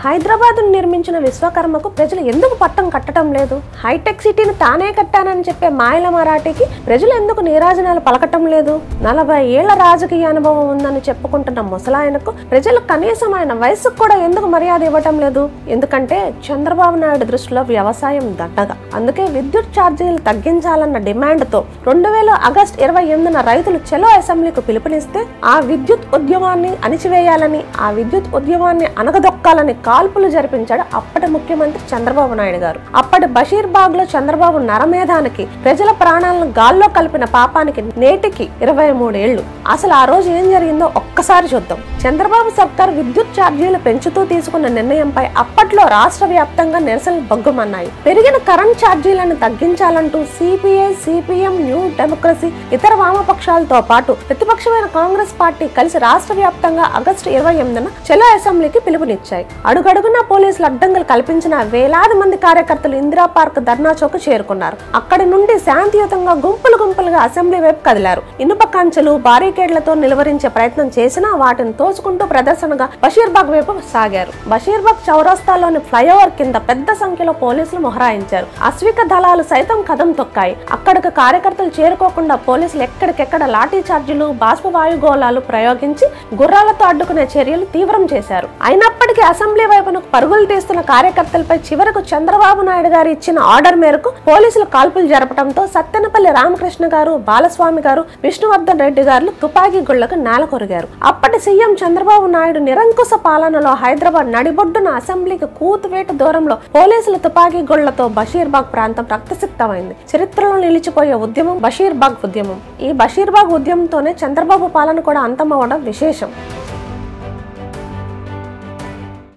హైదరాబాద్ నిర్మించిన విశ్వకర్మకు ప్రజలు ఎందుకు పట్టం కట్టడం లేదు హైటెక్ సిటీని తానే కట్టానని చెప్పే మాయల మరాఠీకి ప్రజలు ఎందుకు నీరాజనాలు పలకటం లేదు నలభై ఏళ్ల రాజకీయ అనుభవం ఉందని చెప్పుకుంటున్న ముసలాయనకు ప్రజలు కనీసం ఆయన వయసుకు కూడా ఎందుకు మర్యాద ఇవ్వటం లేదు ఎందుకంటే చంద్రబాబు నాయుడు దృష్టిలో వ్యవసాయం దండగా అందుకే విద్యుత్ ఛార్జీలు తగ్గించాలన్న డిమాండ్తో రెండు వేల ఆగస్టు ఇరవై ఎనిమిదిన రైతులు చెలో అసెంబ్లీకి పిలుపునిస్తే ఆ విద్యుత్ ఉద్యమాన్ని అణిచివేయాలని ఆ విద్యుత్ ఉద్యమాన్ని అనగదొక్కాలని కాల్పులు జరిపించాడు అప్పటి ముఖ్యమంత్రి చంద్రబాబు నాయుడు గారు అప్పటి బషీర్బాగ్ లో చంద్రబాబు నరమేధానికి ప్రజల ప్రాణాలను గాల్లో కలిపిన పాపానికి నేటికి ఇరవై మూడేళ్లు అసలు ఆ రోజు ఏం జరిగిందో ఒక్కసారి చూద్దాం చంద్రబాబు సర్కార్ విద్యుత్ ఛార్జీలు పెంచుతూ తీసుకున్న నిర్ణయంపై అప్పట్లో రాష్ట్ర వ్యాప్తంగా నిరసనలు బగ్గుమన్నాయి పెరిగిన కరెంట్ ఛార్జీలను తగ్గించాలంటూ సిపిఐ సిపిఎం న్యూ డెమోక్రసీ ఇతర వామపక్షాలతో పాటు ప్రతిపక్షమైన కాంగ్రెస్ పార్టీ కలిసి రాష్ట్ర వ్యాప్తంగా ఆగస్టు ఇరవై ఎనిమిదిన చెలో అసెంబ్లీకి పిలుపునిచ్చాయి అడుగడుగునా పోలీసులు అడ్డంకులు కల్పించిన వేలాది మంది కార్యకర్తలు ఇందిరా పార్క్ ధర్నా చౌక్ చేరుకున్నారు అక్కడి నుండి శాంతియుతంగా గుంపులు గుంపులుగా అసెంబ్లీ వైపు కదిలారు ఇనుప కంచెలు బారికేడ్లతో నిలువరించే ప్రయత్నం చేసినా వాటిని తోచుకుంటూ ప్రదర్శనగా బషీర్బాగ్ వైపు సాగారు బషీర్బాగ్ చౌరస్తాలోని ఫ్లైఓవర్ కింద పెద్ద సంఖ్యలో పోలీసులు మొహరాయించారు అశ్విక దళాలు సైతం కదం తొక్కాయి అక్కడికి కార్యకర్తలు చేరుకోకుండా పోలీసులు ఎక్కడికెక్కడ లాఠీ చార్జీలు బాష్పవాయు గోళాలు ప్రయోగించి గుర్రాలతో అడ్డుకునే చర్యలు తీవ్రం చేశారు అయినప్పటికీ అసెంబ్లీ వైపున పరుగులు తీస్తున్న కార్యకర్తలపై చివరకు చంద్రబాబు నాయుడు గారు ఇచ్చిన ఆర్డర్ మేరకు పోలీసులు కాల్పులు జరపడంతో సత్తెనపల్లి రామకృష్ణ గారు బాలస్వామి గారు విష్ణువర్ధన్ రెడ్డి గారు తుపాకీ గుళ్లకు నేల కొరిగారు అప్పటి సీఎం చంద్రబాబు నాయుడు నిరంకుశ పాలనలో హైదరాబాద్ నడిబొడ్డున అసెంబ్లీకి కూతువేట దూరంలో పోలీసుల తుపాకీ గుళ్లతో బషీర్బాగ్ ప్రాంతం రక్తసిక్తమైంది చరిత్రలో నిలిచిపోయే ఉద్యమం బషీర్బాగ్ ఉద్యమం ఈ బషీర్బాగ్ ఉద్యమంతోనే చంద్రబాబు పాలన కూడా అంతమవడం విశేషం